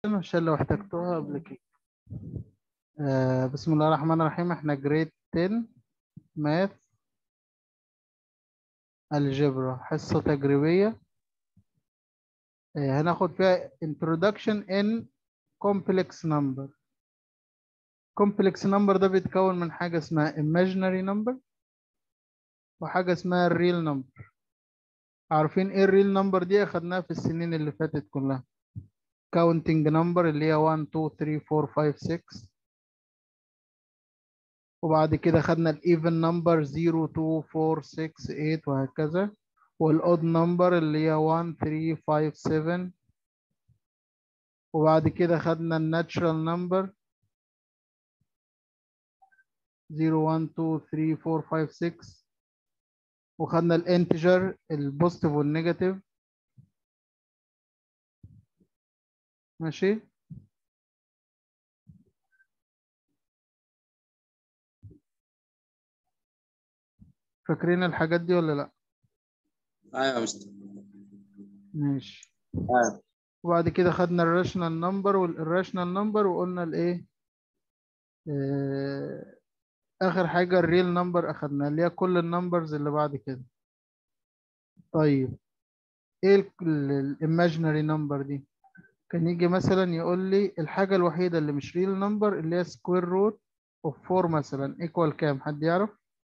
عشان لو احتجتوها قبل كده آه بسم الله الرحمن الرحيم احنا جريد 10 ماث الجبرا حصة تجريبية آه هناخد فيها introduction in complex number complex number ده بيتكون من حاجة اسمها imaginary number وحاجة اسمها real number عارفين ايه الريل نمبر دي اخدناها في السنين اللي فاتت كلها counting number اللي هي 1 2 3 4 5 6 وبعد كده خدنا الايفن نمبر 0 2 4 6 8 وهكذا والاود نمبر اللي هي 1 3 5 7 وبعد كده خدنا الناتشرال نمبر 0 1 2 3 4 5 6 وخدنا الانتجر البوزيتيف والنيجاتيف ماشي فاكرين الحاجات دي ولا لا ايوه يا مستر ماشي ايوه وبعد كده خدنا الراشنال نمبر والirrational نمبر وقلنا الايه آه، اخر حاجه الريل نمبر اخدناها اللي هي كل النمبرز اللي بعد كده طيب ايه الايماجينري نمبر دي كان يجي مثلا يقول لي الحاجه الوحيده اللي مش ريل نمبر اللي هي سكوير روت اوف 4 مثلا ايكوال كام حد يعرف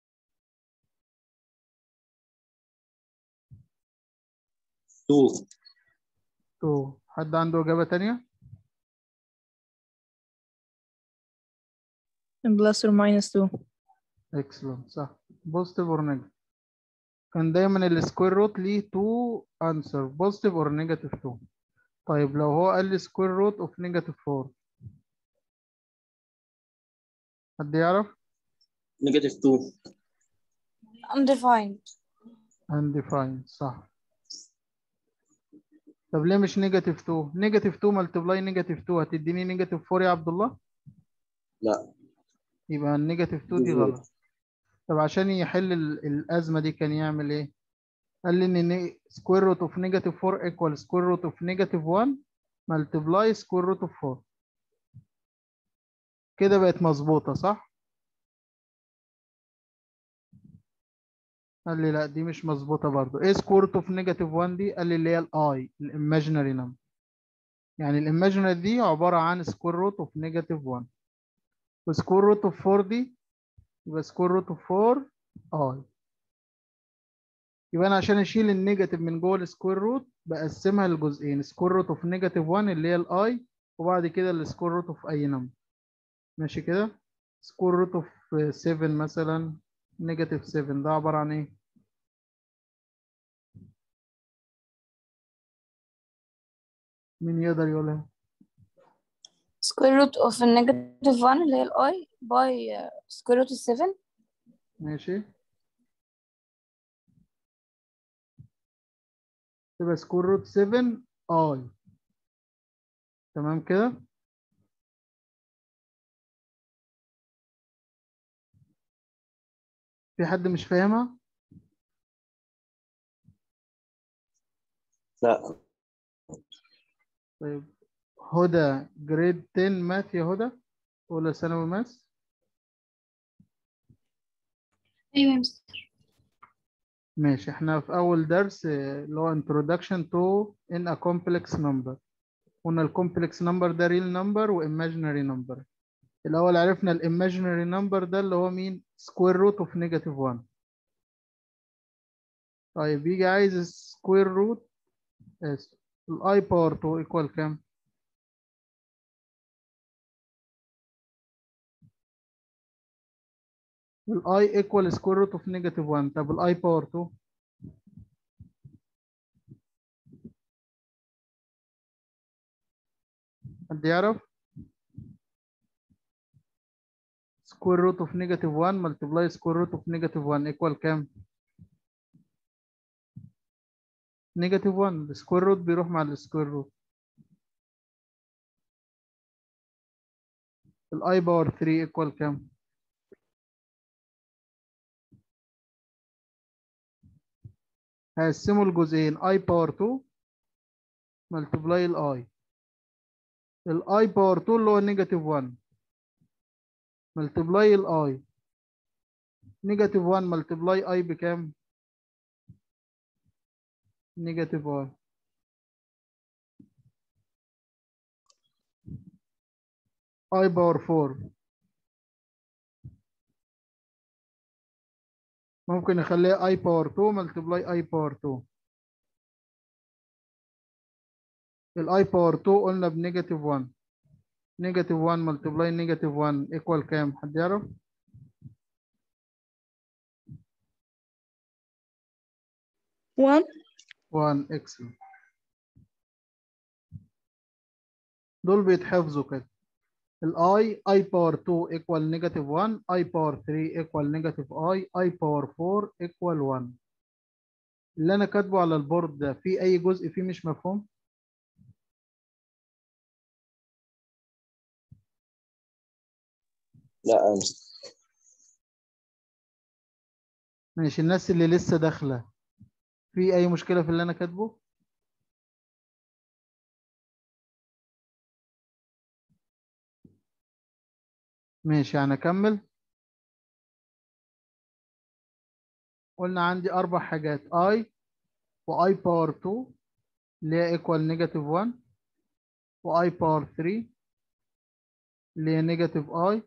2 2 حد عنده اجابه تانية plus or minus 2 اكسلنت صح بوزيتيف اور نيجاتيف كان دايما السكوير روت ليه 2 انسر بوزيتيف اور نيجاتيف 2 طيب لو هو قال لي سكوير روت اوف نيجاتيف 4 حد يعرف نيجاتيف 2 undefined undefined صح طب ليه مش نيجاتيف 2 نيجاتيف 2 ملتبلاي نيجاتيف 2 هتديني نيجاتيف 4 يا عبد الله لا يبقى النيجاتيف 2 دي بالظبط. غلط طب عشان يحل ال- الأزمة دي كان يعمل إيه؟ قال لي إن سكوير روت أوف نيجاتيف 4 إيكوال سكوير روت أوف نيجاتيف 1 ملتبلاي سكوير روت أوف 4 كده بقت مظبوطة صح؟ قال لي لا دي مش مظبوطة برضو إيه سكوير روت أوف نيجاتيف 1 دي؟ قال لي اللي هي الأي الإيماجينري نمبر يعني الإيماجينري دي عبارة عن سكوير روت أوف نيجاتيف 1 وسكوير روت أوف 4 دي يبقى سكوير روت اوف 4 اي يبقى انا عشان اشيل النيجاتيف من جوه السكوير روت بقسمها لجزئين سكوير روت اوف نيجاتيف 1 اللي هي الاي وبعد كده السكوير روت اوف اي نمبر ماشي كده سكوير روت اوف 7 مثلا نيجاتيف 7 ده عباره عن ايه مين يقدر يقولها square root of a negative 1 اللي هي ال i by uh, square root of 7 ماشي تبقى سكوير روت 7 اي تمام كده في حد مش فاهمها لا طيب هدى جريد 10 ماث يا هدى اولى ثانوي ماث ايوه يا مستر ماشي احنا في اول درس آه، اللي هو introduction to in a complex number قلنا الكومبلكس نمبر ده real number و imaginary number الاول عرفنا الايماجينري نمبر ده اللي هو مين سكوير روت اوف نيجاتيف 1 طيب يجي عايز سكوير روت الاي باور 2 ايكوال كام الاي ايكوال سكوير روت اوف نيجاتيف 1 طب الاي باور 2 حد يعرف سكوير روت اوف نيجاتيف 1 ملتبلاي سكوير روت اوف نيجاتيف 1 ايكوال كام نيجاتيف 1 السكوير روت بيروح مع السكوير روت الاي باور 3 ايكوال كام هقسمه لجزئين اي باور 2 ملتبلاي الاي الاي باور 2 اللي هو نيجاتيف 1 ملتبلاي الاي نيجاتيف 1 ملتبلاي اي بكام نيجاتيف اي اي باور 4 ممكن نخليها اي باور 2 ملتبلاي اي باور 2 الاي باور 2 قلنا بنيجاتيف 1 نيجاتيف 1 ملتبلاي نيجاتيف 1 ايكوال كام حد يعرف 1 1 اكسل دول بيتحفظوا كده الاي اي باور 2 ايكوال نيجاتيف 1 اي باور 3 ايكوال نيجاتيف اي اي باور 4 ايكوال 1 اللي انا كاتبه على البورد ده في اي جزء فيه مش مفهوم لا يا مستر ماشي الناس اللي لسه داخله في اي مشكله في اللي انا كاتبه ماشي يعني اكمل قلنا عندي اربع حاجات i واي باور 2 اللي هي ايكوال نيجاتيف 1 واي باور 3 اللي هي نيجاتيف i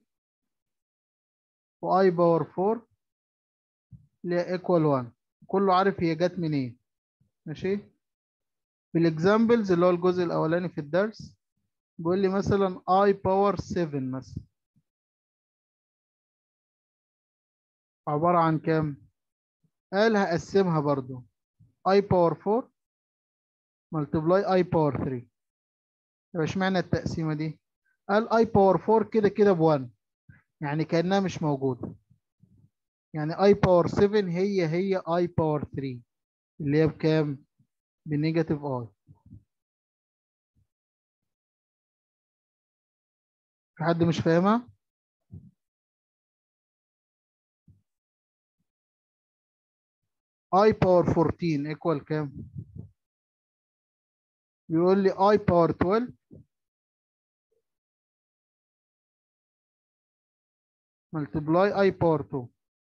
واي باور 4 اللي هي ايكوال 1 كله عارف هي جت منين ماشي بالاكزامبلز اللي هو الجزء الاولاني في الدرس بيقول لي مثلا i باور 7 مثلا عبارة عن كام؟ قال هقسمها برضو i باور 4 ملتبلاي i باور 3 طب اشمعنى التقسيمة دي؟ قال i باور 4 كده كده ب 1 يعني كأنها مش موجودة يعني i باور 7 هي هي i باور 3 اللي هي بكام؟ بنيجاتيف i في حد مش فاهمها؟ i باور 14 ايكوال كام؟ بيقول لي i باور 12 ملتبلاي i باور 2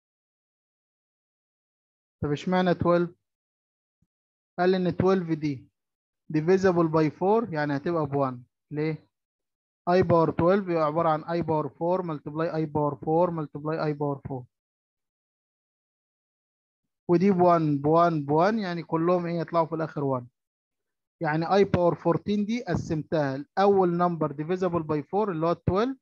طب اشمعنى 12 قال لي ان 12 دي divisible by 4 يعني هتبقى ب 1 ليه i باور 12 بيبقى عبارة عن i باور 4 ملتبلاي i باور 4 ملتبلاي i باور 4 ودي ب 1 ب 1 ب 1 يعني كلهم ايه يطلعوا في الاخر 1 يعني i باور 14 دي قسمتها الاول نمبر divisible by 4 اللي هو 12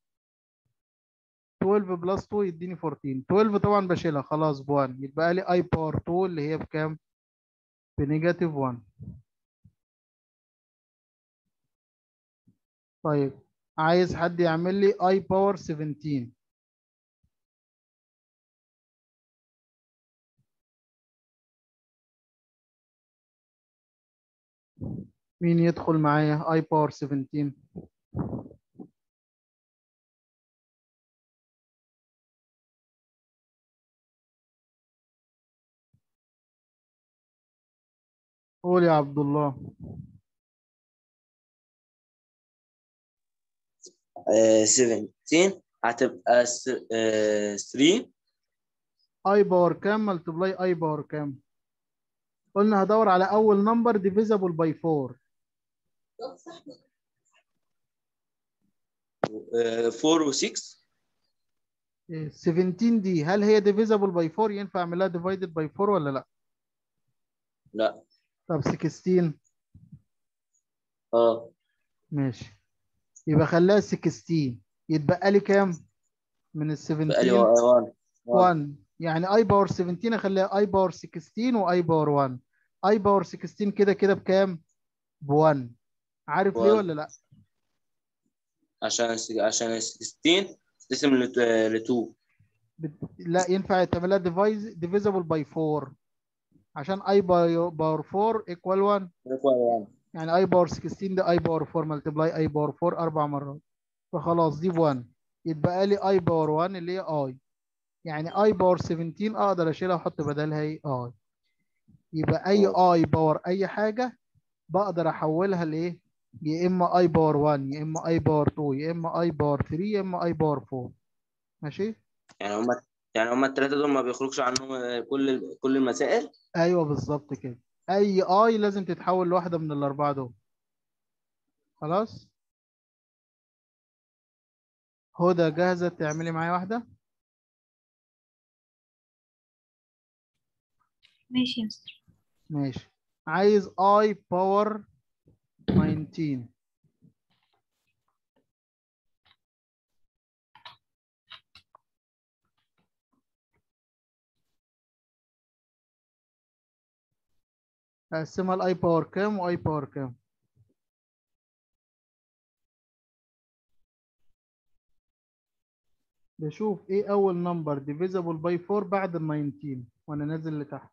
12 بلس 2 يديني 14 12 طبعا بشيلها خلاص ب 1 يتبقى لي i باور 2 اللي هي بكام بنيجاتيف 1 طيب عايز حد يعمل لي i باور 17 مين يدخل معايا i باور 17 قول يا عبد الله آه، 17 هتبقى 3 i باور كام ملتبلاي i باور كام قلنا هدور على اول نمبر divisible by 4 4 و6 إيه، 17 دي هل هي divisible by 4 ينفع اعملها divided by 4 ولا لا لا طب 16 اه ماشي يبقى خليها 16 يتبقى لي كام من ال بقى لي 17 1 1 يعني i باور 17 اخليها i باور 16 و i باور 1 i باور 16 كده كده بكام ب 1 عارف ليه 1. ولا لا عشان عشان 16 تقسم ل 2 بت... لا ينفع يتعملها ديفايز divisible by 4 عشان i باي- باور 4 equal 1 يعني i باور 16 ده i باور 4 ملتبلاي i باور 4 اربع مرات فخلاص دي ب 1 يتبقى لي i باور 1 اللي هي i يعني i باور 17 اقدر اشيلها واحط بدلها ايه i يبقى اي i باور اي حاجه بقدر احولها لايه يا اما اي باور 1 يا اما اي باور 2 يا اما اي باور 3 يا اما اي باور 4 ماشي يعني هما يعني هما الثلاثة دول ما بيخرجش عنهم آه، كل ال- كل المسائل ايوه بالظبط كده اي اي لازم تتحول لواحده من الاربعه دول خلاص هدى جاهزه تعملي معايا واحده ماشي يا مستر ماشي عايز اي باور 19 اقسمها لاي باور كام واي باور كام بشوف ايه اول نمبر divisible باي 4 بعد ال 19 وانا نازل لتحت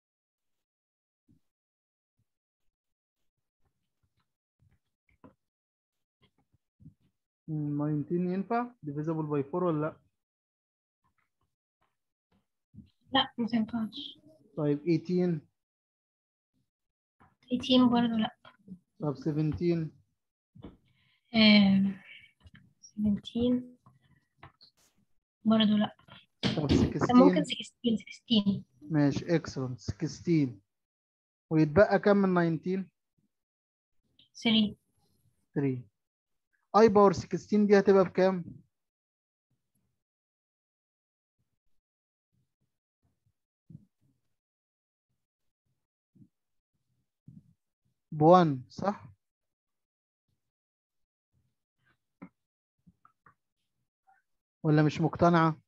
مم، 19 ينفع divisible باي 4 ولا لا لا ما تنفعش طيب 18 18 برضه لا طب 17 آم، 17 برضه لا طب طب ممكن 16 16 16 ماشي excellent 16 ويتبقى كام من 19 3 3 اي باور 16 دي هتبقى بكام ب 1 صح ولا مش مقتنعة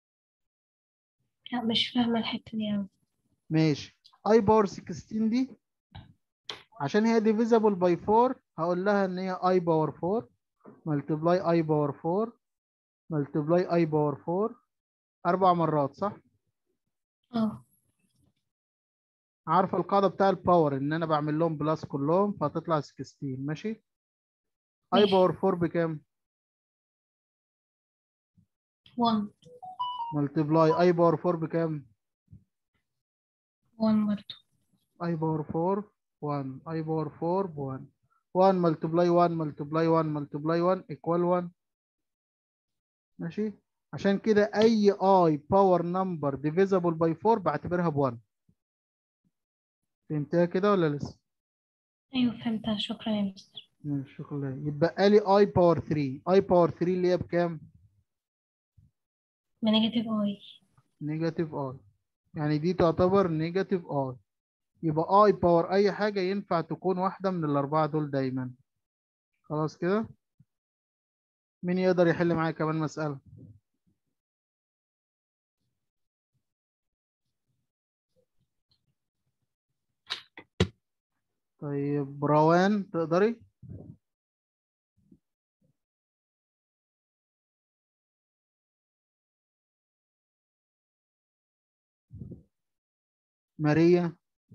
لا مش فاهمة الحتة دي أوي ماشي اي باور 16 دي عشان هي divisible باي 4 هقول لها ان هي اي باور 4 ملتبلاي اي باور 4 ملتبلاي اي باور 4 اربع مرات صح اه عارفه القاعده بتاع الباور ان انا بعمل لهم بلس كلهم فهتطلع 16 ماشي اي ماشي. باور 4 بكام 1 ملتبلاي اي باور 4 بكام 1 برضه اي باور 4 1 اي باور 4 ب 1 1 ملتبلاي 1 ملتبلاي 1 ملتبلاي 1 ايكوال 1 ماشي عشان كده اي اي باور نمبر ديفيزبل باي 4 بعتبرها ب 1 فهمتها كده ولا لسه أيوه فهمتها شكرا يا مستر ماشي شكرا يتبقى لي اي باور 3 اي باور 3 اللي هي بكام بنيجاتيف اي نيجاتيف اي يعني دي تعتبر نيجاتيف اي يبقى اي باور اي حاجه ينفع تكون واحده من الاربعه دول دايما خلاص كده مين يقدر يحل معايا كمان مساله طيب روان تقدري ماريا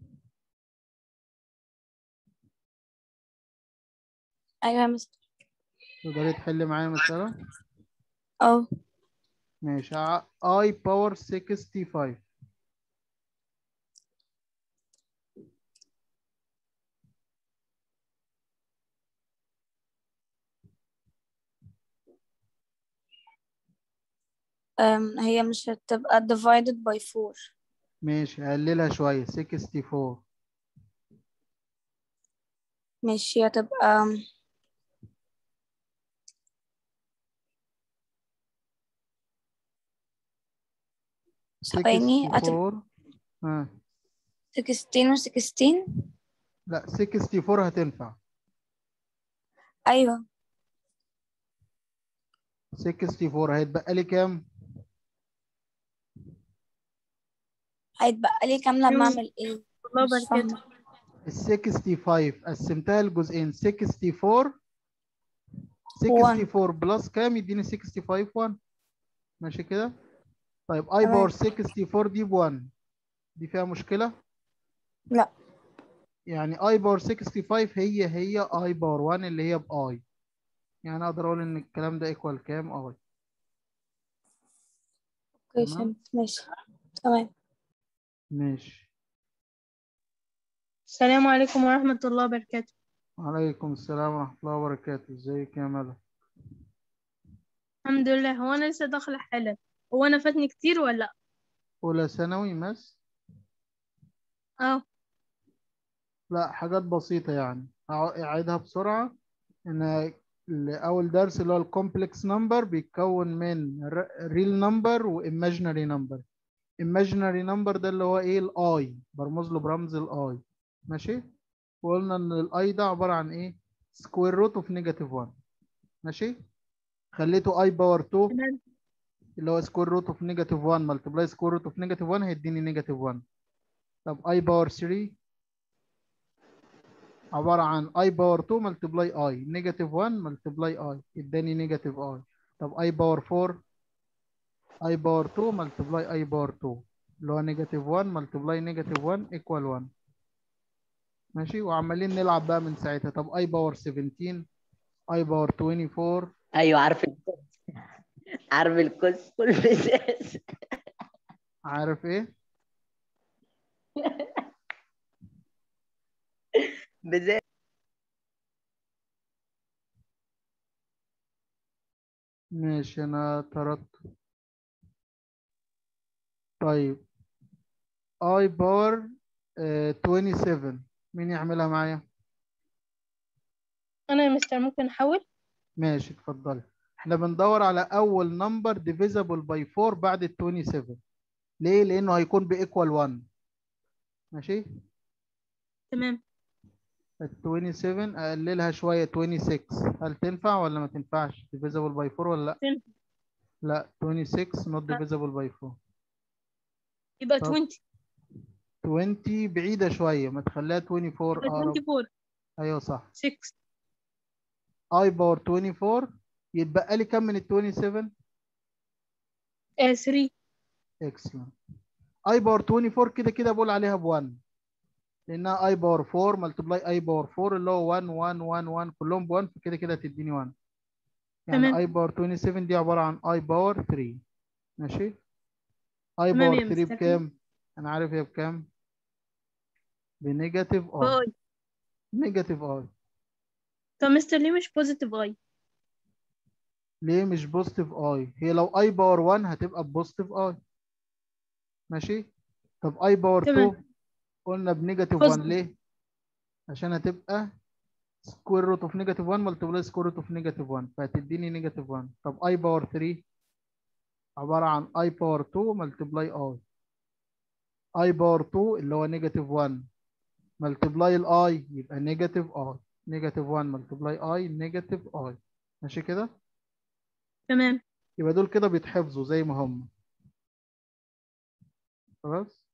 أيوة يا مستر تقدري تحلي معايا مسألة اه ماشي اي باور 65 أم، هي مش هتبقى divided by 4 ماشي هقللها شوية 64 ماشي هتبقى ثواني هتبقى 64 ها 16 و 16 لا 64 هتنفع أيوة 64 هيتبقى لي كام؟ هيتبقى لي كام لما أعمل إيه؟ مش فاهمة ال 65 قسمتها لجزئين 64 1. 64 بلس كام يديني 65 1 ماشي كده؟ طيب اي تمام. باور 64 دي ب 1 دي فيها مشكلة؟ لا يعني اي باور 65 هي هي اي باور 1 اللي هي باي يعني اقدر اقول ان الكلام ده ايكوال كام اي اوكي تمام. فهمت ماشي تمام ماشي السلام عليكم ورحمة الله وبركاته وعليكم السلام ورحمة الله وبركاته ازيك يا ملا الحمد لله هو انا لسه داخله حالا هو انا فاتني كتير ولا لا أولى ثانوي مس اه لا حاجات بسيطة يعني أع- أعيدها بسرعة إن أول درس اللي هو الكومبلكس نمبر بيتكون من ريل نمبر وإيماجينري نمبر imaginary number ده اللي هو ايه الاي برمز له برمز الاي ماشي وقلنا ان الاي ده عباره عن ايه سكوير روت اوف نيجاتيف 1 ماشي خليته اي باور 2 تمام اللي هو سكوير روت اوف نيجاتيف 1 ملتبلاي سكوير روت اوف نيجاتيف 1 هيديني نيجاتيف 1 طب اي باور 3 عباره عن اي باور 2 ملتبلاي اي نيجاتيف 1 ملتبلاي اي اداني نيجاتيف اي طب اي باور 4 اي باور 2 ملتبلاي اي باور 2 اللي هو نيجاتيف 1 ملتبلاي نيجاتيف 1 ايكوال 1 ماشي وعمالين نلعب بقى من ساعتها طب اي باور 17 اي باور 24 ايوه عارف الكوز عارف الكوز كل مساس عارف ايه بزاز ماشي انا طردت طيب اي باور 27 مين يعملها معايا انا يا مستر ممكن احول ماشي اتفضلي احنا بندور على اول نمبر ديفيزبل باي 4 بعد ال 27 ليه لانه هيكون بايكوال 1 ماشي تمام ال 27 اقللها شويه 26 هل تنفع ولا ما تنفعش ديفيزبل باي 4 ولا لا تنفع. لا 26 not divisible by 4 يبقى طب. 20 20 بعيده شويه ما تخليها 24 يبقى اقرب 24 ايوه صح 6 اي باور 24 يتبقى لي كام من ال 27 آه 3 اكسلنت اي باور 24 كده كده بقول عليها ب 1 لانها اي باور 4 ملتبلاي اي باور 4 اللي هو 1 1 1 1 كلهم ب 1 فكده كده تديني 1 يعني تمام. اي باور 27 دي عباره عن اي باور 3 ماشي اي تمام باور يا 3 مستر. بكام انا عارف هي بكام بنيجاتيف اي باي نيجاتيف اي طب مستر ليه مش بوزيتيف اي ليه مش بوزيتيف اي هي لو اي باور 1 هتبقى بوزيتيف اي ماشي طب اي باور تمام. 2 قلنا بنيجاتيف 1 Positive. ليه عشان هتبقى سكوير روت اوف نيجاتيف 1 ملتبلاي سكوير روت اوف نيجاتيف 1 فهتديني نيجاتيف 1 طب اي باور 3 عباره عن اي باور 2 ملتبلاي اي اي باور 2 اللي هو نيجاتيف 1 ملتبلاي الاي يبقى نيجاتيف اي نيجاتيف 1 ملتبلاي اي نيجاتيف اي ماشي كده تمام يبقى دول كده بيتحفظوا زي ما هم خلاص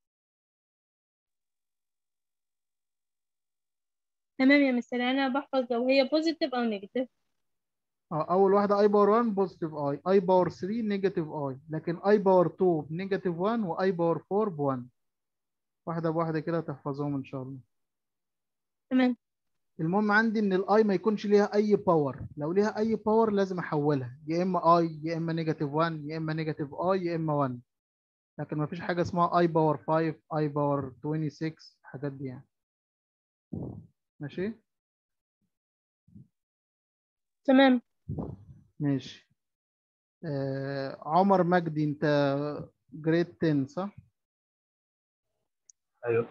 تمام يا مستر انا بحفظ لو هي بوزيتيف او نيجاتيف اه اول واحده اي باور 1 بوزيتيف اي اي باور 3 نيجاتيف اي لكن اي باور 2 بنيجاتيف 1 واي باور 4 ب 1 واحده بواحده كده تحفظهم ان شاء الله تمام المهم عندي ان الاي ما يكونش ليها اي باور لو ليها اي باور لازم احولها يا اما اي يا اما نيجاتيف 1 يا اما نيجاتيف اي يا اما 1 لكن ما فيش حاجه اسمها اي باور 5 اي باور 26 الحاجات دي يعني ماشي تمام ماشي آه عمر مجدي انت جريد 10 صح ايوه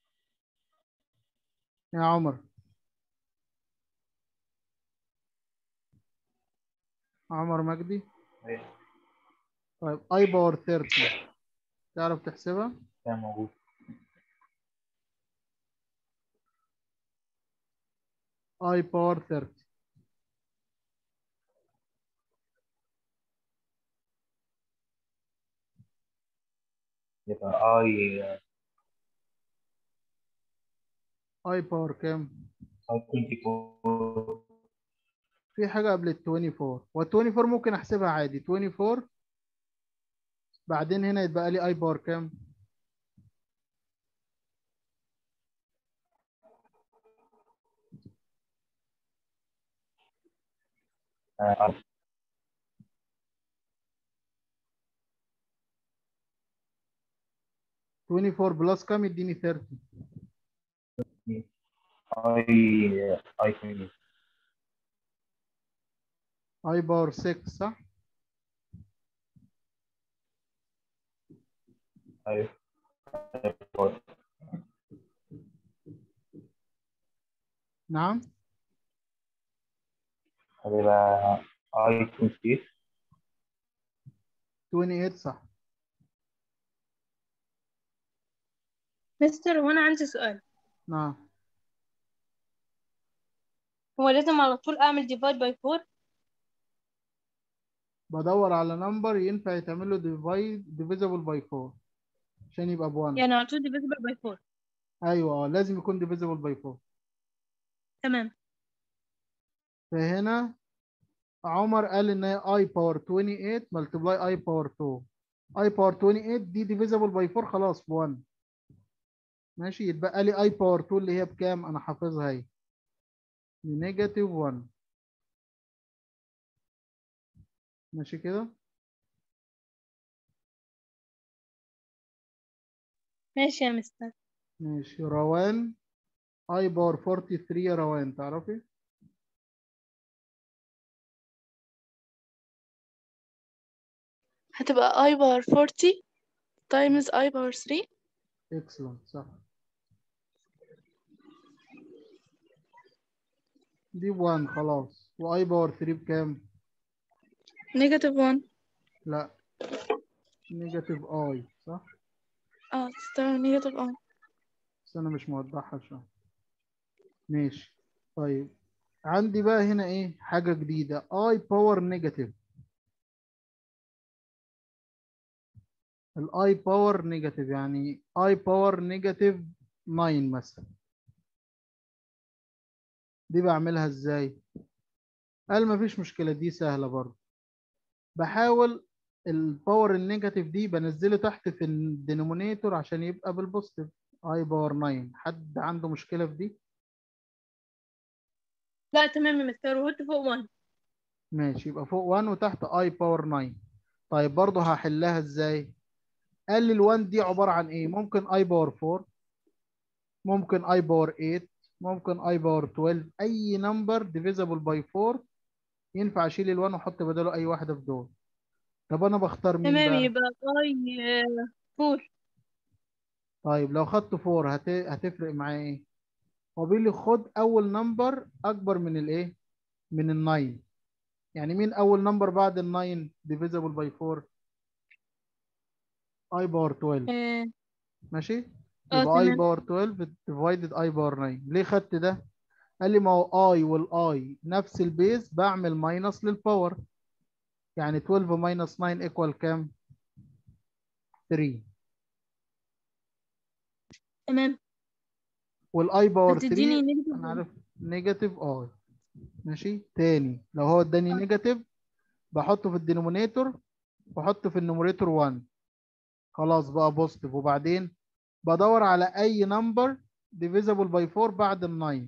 يا عمر عمر مجدي ايوه طيب اي باور 30 تعرف تحسبها كان موجود اي باور 30 يبقى اي اي باور كام اي 24 في حاجه قبل ال 24 وال 24 ممكن احسبها عادي 24 بعدين هنا يتبقى لي اي باور كام آه، 24 بلس كام يديني 30 اي اي كوين اي باور 6 صح ايوه نعم هتبقى اي 28 28 صح مستر وانا عندي سؤال نعم هو لازم على طول اعمل ديفايد باي 4 بدور على نمبر ينفع يتعمل له ديفايد ديفيزبل باي 4 عشان يبقى ب 1 يعني على طول ديفيزبل باي 4 ايوه اه لازم يكون ديفيزبل باي 4 تمام فهنا عمر قال ان هي اي باور 28 ملتبلاي اي باور 2 اي باور 28 دي ديفيزبل باي 4 خلاص ب 1 ماشي يتبقى لي اي باور 2 اللي هي بكام انا حافظها اهي نيجاتيف 1 ماشي كده ماشي يا مستر ماشي روان اي باور 43 يا روان تعرفي هتبقى i باور 40 times i باور 3 اكسلنت صح دي 1 خلاص واي باور 3 بكام negative 1 لا نيجاتيف اي صح اه تستوي negative i بس انا مش موضحها شويه ماشي طيب عندي بقى هنا ايه حاجه جديده اي باور نيجاتيف الاي باور نيجاتيف يعني اي باور نيجاتيف 9 مثلا دي بعملها ازاي قال مفيش مشكله دي سهله برضه بحاول الباور النيجاتيف دي بنزله تحت في الدينومينيتور عشان يبقى بالبوزيتيف اي باور 9 حد عنده مشكله في دي لا تمام يا مستر وهوت فوق 1 ماشي يبقى فوق 1 وتحت اي باور 9 طيب برضه هحلها ازاي قال لي ال1 دي عباره عن ايه ممكن اي باور 4 ممكن اي باور 8 ممكن اي باور 12 اي نمبر ديفيزبل باي 4 ينفع اشيل ال1 واحط بداله اي واحده في دول طب انا بختار مين تمام بقى يبقى اي 4 طيب لو خدت 4 هت... هتفرق معايا ايه هو بيقول لي خد اول نمبر اكبر من الايه من ال9 يعني مين اول نمبر بعد ال9 ديفيزبل باي 4 اي باور 12 ماشي اه يبقى اي تمام باور 12 ديفايدد اي باور 9 ليه خدت ده قال لي ما هو اي والاي نفس البيز بعمل ماينس للباور يعني 12 ماينس 9 ايكوال كام 3 تمام والاي باور 3 هتديني نيجاتيف انا عارف نيجاتيف اي ماشي تاني لو هو اداني نيجاتيف بحطه في الدينومينيتور واحطه في النوميريتور 1 خلاص بقى بوزيتيف وبعدين بدور على اي نمبر ديفيزبل باي 4 بعد ال 9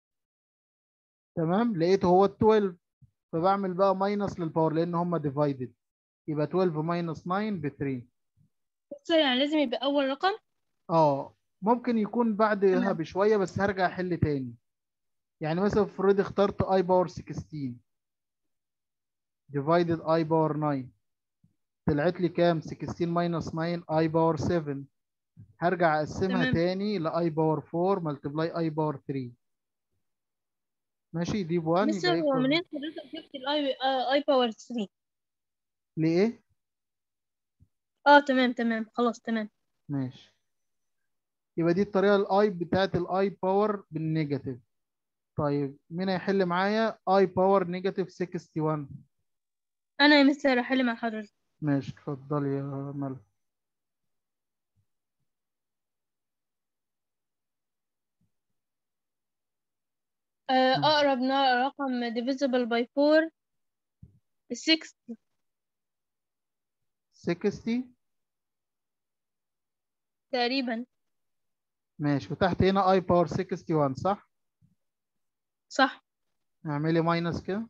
تمام لقيته هو ال 12 فبعمل بقى ماينس للباور لان هم ديفايدد يبقى 12 ماينس 9 ب 3 بص يعني لازم يبقى اول رقم اه ممكن يكون بعدها تمام. بشويه بس هرجع احل تاني يعني مثلا افرض اخترت اي باور 16 ديفايدد اي باور 9 طلعت لي كام 16 ماينس 9 اي باور 7 هرجع اقسمها تمام. تاني لاي باور 4 ملتبلاي اي باور 3 ماشي دي ب 1 مستر يبقى هو equal- منين حضرتك جبت الاي اي باور 3 ليه اه تمام تمام خلاص تمام ماشي يبقى دي الطريقه الاي بتاعت الاي باور بالنيجاتيف طيب مين هيحل معايا اي باور نيجاتيف 61 انا يا مستر احل مع حضرتك ماشي اتفضلي يا ملك آه، مم. اقرب نا- رقم divisible by 4 60 60 تقريبا ماشي وتحت هنا اي باور 61 صح صح اعملي ماينس كده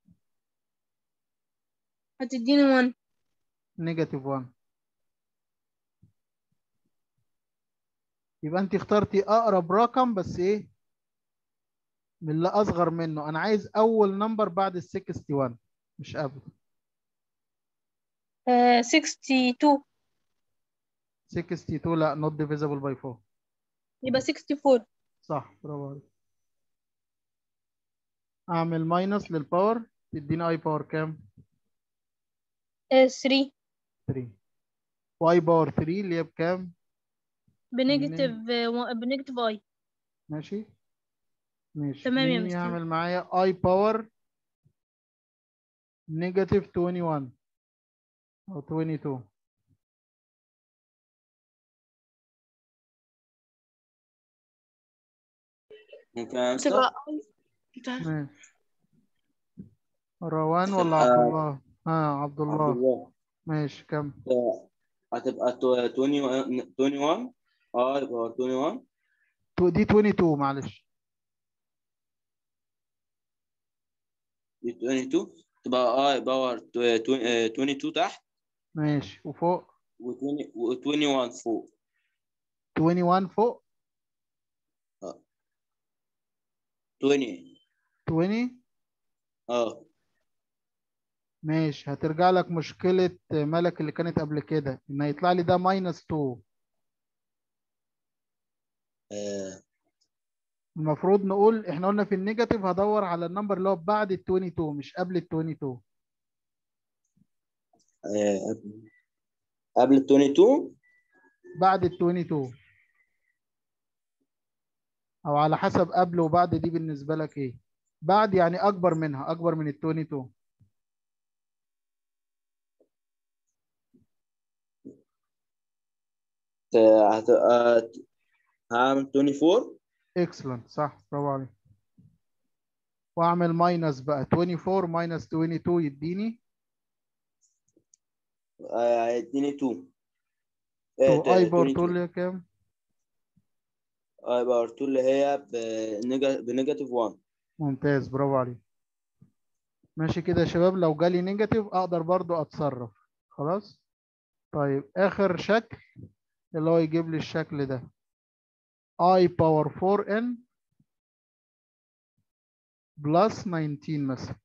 هتديني 1 نيجاتيف 1 يبقى انت اخترتي اقرب رقم بس ايه من اللي اصغر منه انا عايز اول نمبر بعد ال 61 مش قبل آه 62 62 لا not divisible by 4 يبقى 64 صح برافو عليك اعمل ماينس للباور تديني اي باور كام آه 3 3 واي باور 3 اللي هي بكام بنيجاتيف آه بنيجاتيف اي ماشي ماشي تمام يا مين مستر. يعمل معايا اي باور نيجاتيف 21 او 22 ممكن يا مستر تبقى انت ماشي روان ولا هتبقى- عبد الله ها عبد عبد الله الله ماشي كم هتبقى تو- 21 21 اه يبقى 21 تو- دي 22 معلش دي 22 تبقى اي باور 22 تحت ماشي وفوق و21 فوق 21 فوق 20 20 اه ماشي هترجع لك مشكلة ملك اللي كانت قبل كده ان هيطلع لي ده ماينس 2 آه، المفروض نقول احنا قلنا في النيجاتيف هدور على النمبر اللي هو بعد ال 22 مش قبل ال 22 آه، قبل ال 22 بعد ال 22 او على حسب قبل وبعد دي بالنسبة لك ايه بعد يعني اكبر منها اكبر من ال 22 آه، هتبقى هعمل 24 اكسلنت صح برافو عليك واعمل ماينس بقى 24 ماينس 22 يديني آه، هيديني 2 تو اي باور 2 اللي هي كام اي باور 2 اللي هي بنيجا- بنيجاتيف 1 ممتاز برافو عليك ماشي كده يا شباب لو جالي نيجاتيف اقدر برضو اتصرف خلاص طيب اخر شكل اللي هو يجيب لي الشكل ده i باور 4n بلس 19 مثلا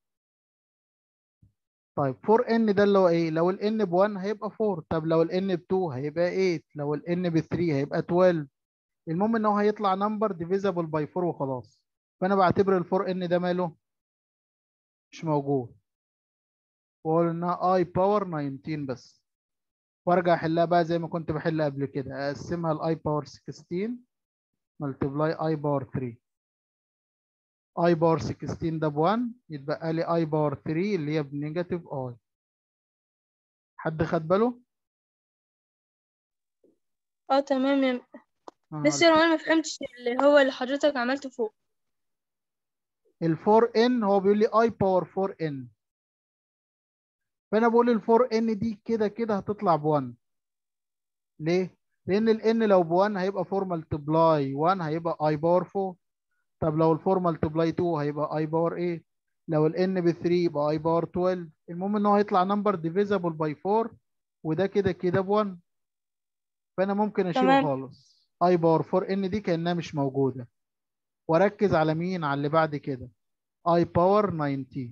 طيب 4n ده اللي هو ايه لو ال n ب 1 هيبقى 4 طب لو ال n ب 2 هيبقى 8 لو ال n ب 3 هيبقى 12 المهم ان هو هيطلع نمبر divisible by 4 وخلاص فانا بعتبر ال 4n ده ماله مش موجود وقلنا i باور 19 بس وارجع احلها بقى زي ما كنت بحل قبل كده اقسمها ل i باور 16 ملتبلاي i باور 3 i باور 16 ده ب 1 يتبقى لي i باور 3 اللي هي بنيجاتيف i حد خد باله؟ اه تمام يا آه، بس لو انا ما فهمتش اللي هو اللي حضرتك عملته فوق ال 4n هو بيقول لي i باور 4n فانا بقول ال 4n دي كده كده هتطلع ب 1 ليه؟ لان ال n لو ب 1 هيبقى 4 ملتبلاي 1 هيبقى i باور 4 طب لو ال 4 ملتبلاي 2 هيبقى i باور 8 لو ال n ب 3 يبقى i باور 12 المهم ان هو هيطلع نمبر divisible by 4 وده كده كده ب 1 فانا ممكن اشيله تمام. خالص i باور 4n دي كانها مش موجوده واركز على مين على اللي بعد كده i باور 19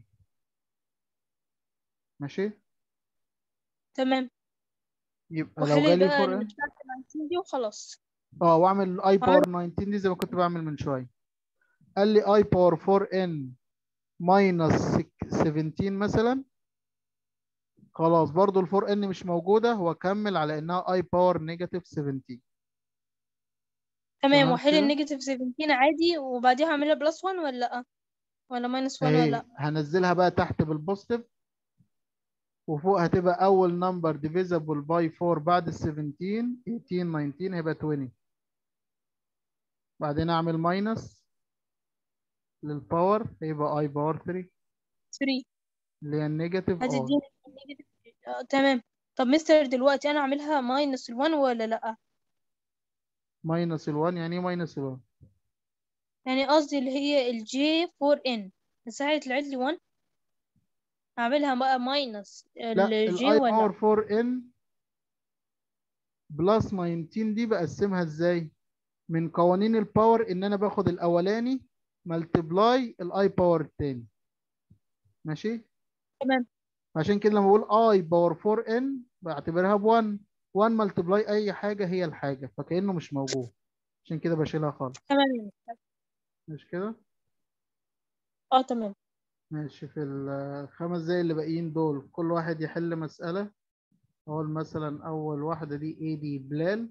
ماشي تمام يبقى لو وحل جالي بقى 4n اللي بتاعت 19 دي وخلاص اه واعمل اي باور 19 دي زي ما كنت بعمل من شويه قال لي اي باور 4 ان ماينس 17 مثلا خلاص برضو ال 4 ان مش موجوده واكمل على انها اي باور نيجاتيف 17 تمام تمام وحل كده؟ النيجاتيف 17 عادي وبعديها اعملها بلس 1 ولا لا ولا ماينس 1 ولا اهي لا هنزلها بقى تحت بالبوزيتيف وفوق هتبقى اول نمبر ديفيزبل باي 4 بعد ال 17 18 19 هيبقى 20 بعدين اعمل ماينس للباور هيبقى اي باور 3 3 اللي هي النيجاتيف اي هتديني النيجاتيف آه، تمام طب مستر دلوقتي انا اعملها ماينس 1 ولا لا ماينس ال1 يعني ايه ماينس ال1 يعني قصدي اللي هي الجي 4 ان بس هيطلع لي 1 اعملها بقى ماينس لا الجي الاي ولا باور 4 ان بلس 19 دي بقسمها ازاي من قوانين الباور ان انا باخد الاولاني ملتبلاي الاي باور التاني ماشي تمام عشان كده لما بقول اي باور 4 ان بعتبرها ب 1 1 ملتبلاي اي حاجه هي الحاجه فكانه مش موجود عشان كده بشيلها خالص تمام يا مستر مش كده اه تمام ماشي في الخمس دقايق اللي باقيين دول كل واحد يحل مسألة أقول مثلا أول واحدة دي ايه دي بلال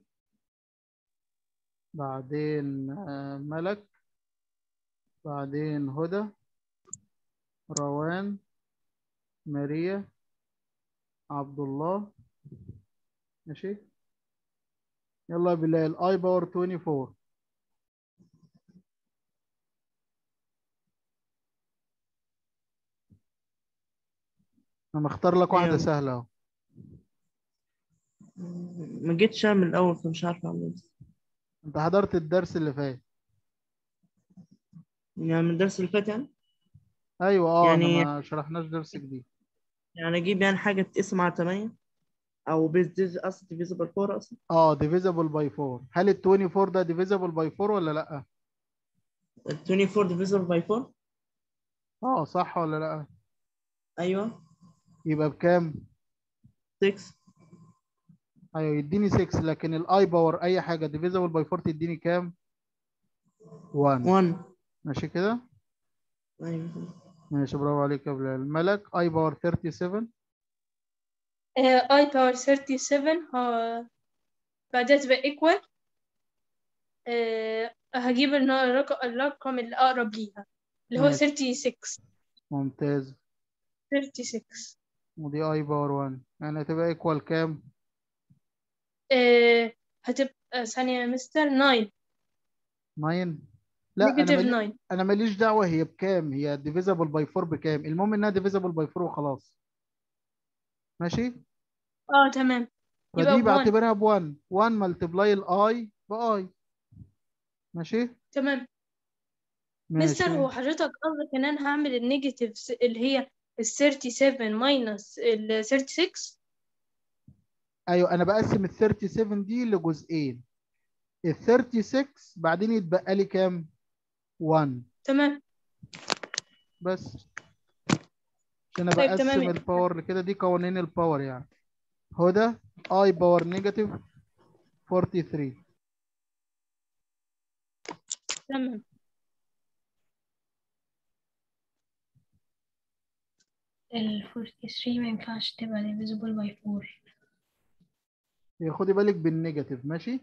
بعدين آه، ملك بعدين هدى روان ماريا عبد الله ماشي يلا يا بلال اي باور 24 انا مختار لك واحدة أيوة. سهلة اهو ما جيتش اعمل الاول فمش عارف اعمل إيه. انت حضرت الدرس اللي فات يعني من الدرس اللي فات يعني ايوه اه يعني- يعني ما شرحناش درس جديد يعني اجيب يعني حاجه تقسم على 8 او بيز ديز اصلا ديفيزبل 4 اصلا اه ديفيزبل باي 4 هل ال 24 ده ديفيزبل باي 4 ولا لا 24 ديفيزبل باي 4 اه صح ولا لا ايوه يبقى بكام 6 ايوه يديني 6 لكن الاي باور اي حاجه ديفيزبل باي 4 تديني كام 1 1 ماشي كده ايوه ماشي برافو عليك يا بلال ملك اي باور 37 اي باور 37 ها بعدها تبقى ايكوال هجيب الن- الرقم الرقم اللي اقرب ليها اللي هو ماشي. 36 ممتاز 36 ودي اي باور 1 يعني هتبقى ايكوال كام آه، هتبقى ثانية يا مستر 9 9 لا انا نيجاتيف مالي... 9 انا ماليش دعوه هي بكام هي ديفيزبل باي 4 بكام المهم انها ديفيزبل باي 4 وخلاص ماشي اه تمام يبقى فدي ب 1 بعتبرها ب 1 1 ملتبلاي الاي باي ماشي تمام ماشي مستر هو حضرتك قصدك ان انا هعمل النيجاتيف س- اللي هي ال 37 ماينس ال 36 ايوه انا بقسم ال 37 دي لجزئين ال 36 بعدين يتبقى لي كام 1 تمام بس عشان انا طيب تمام بقسم يا الباور لكده دي قوانين الباور يعني هدى اي باور نيجاتيف 43 تمام ال 43 ما ينفعش تبقى divisible by 4 هي خدي بالك بالنيجاتيف ماشي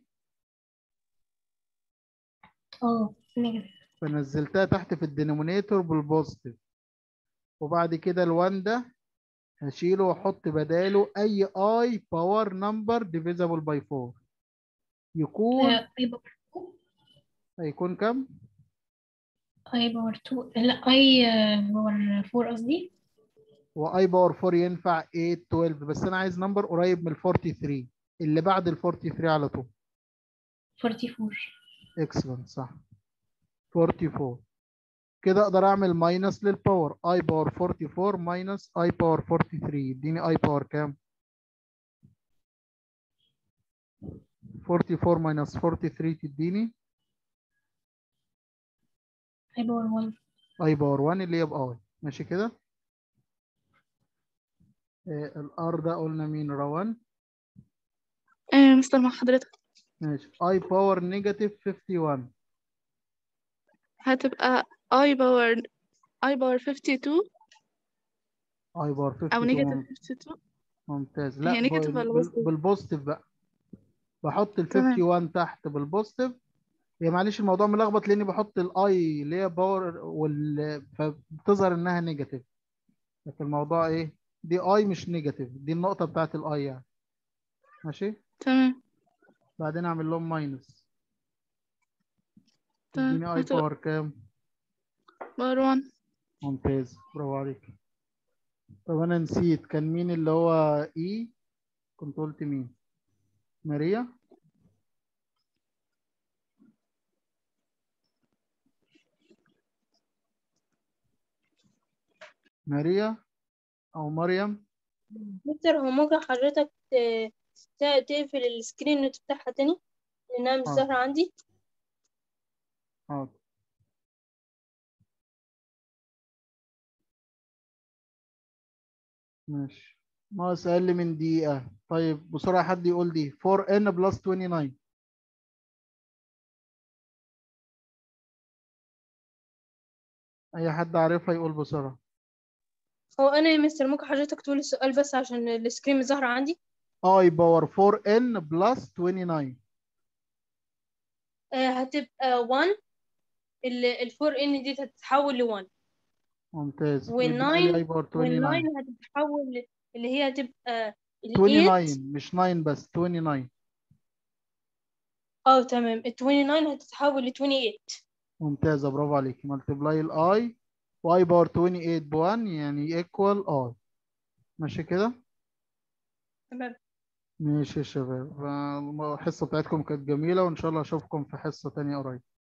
اه negative فنزلتها تحت في الدينومينيتور بالبوزيتيف وبعد كده ال1 ده هشيله واحط بداله اي اي باور نمبر ديفيزبل باي 4 يكون آه، I باور 2 هيكون كام؟ I باور 2 لا I آه، باور 4 قصدي واي باور 4 ينفع 8 12 بس انا عايز نمبر قريب من ال 43 اللي بعد ال 43 على طول 44 اكسلنت صح 44 كده اقدر اعمل ماينس للباور اي باور 44 ماينس اي باور 43 يديني اي باور كام 44 ماينس 43 تديني I باور 1 اي باور 1 اللي هي باي ماشي كده الار ده قلنا مين روان ايه مستر مع حضرتك ماشي اي باور نيجاتيف 51 هتبقى I باور I باور 52 اي باور 52 أو مم- نيجاتيف 52 ممتاز لا هي نيجاتيف بال- ولا بال- بوزيتيف؟ بالبوزيتيف بقى بحط ال تمام. 51 تحت بالبوزيتيف هي معلش الموضوع ملخبط لاني بحط الاي اللي هي باور وال فبتظهر انها نيجاتيف لكن الموضوع ايه دي اي مش نيجاتيف دي النقطة بتاعت الاي يعني ماشي تمام بعدين اعمل لهم ماينس تمام. تديني اي هتبقى- باور كام باور 1 ممتاز برافو عليك طب انا نسيت كان مين اللي هو اي كنت قلت مين ماريا ماريا او مريم مستر هو ممكن حضرتك ت- ت- تقفل السكرين وتفتحها تاني لأنها مش آه. ظاهرة عندي حاضر ماشي ناقص اقل من دقيقة طيب بسرعة حد يقول دي 4n بلس 29 اي حد عارفها يقول بسرعة هو انا يا مستر ممكن حضرتك تقول السؤال بس عشان السكرين مش ظاهرة عندي i باور 4n بلس 29 آه هتبقى 1 ال ال 4 ان دي هتتحول ل 1 ممتاز وال يبقى لي 9 i باور وال 9 29 هتتحول اللي هي هتبقى ال 8 29 مش 9 بس 29 اه تمام ال 29 هتتحول ل 28 ممتازة برافو عليك ملتبلاي الاي واي باور 28 ب 1 يعني ايكوال اي ماشي كده تمام ماشي يا شباب الحصة بتاعتكم كانت جميلة وإن شاء الله أشوفكم في حصة تانية قريب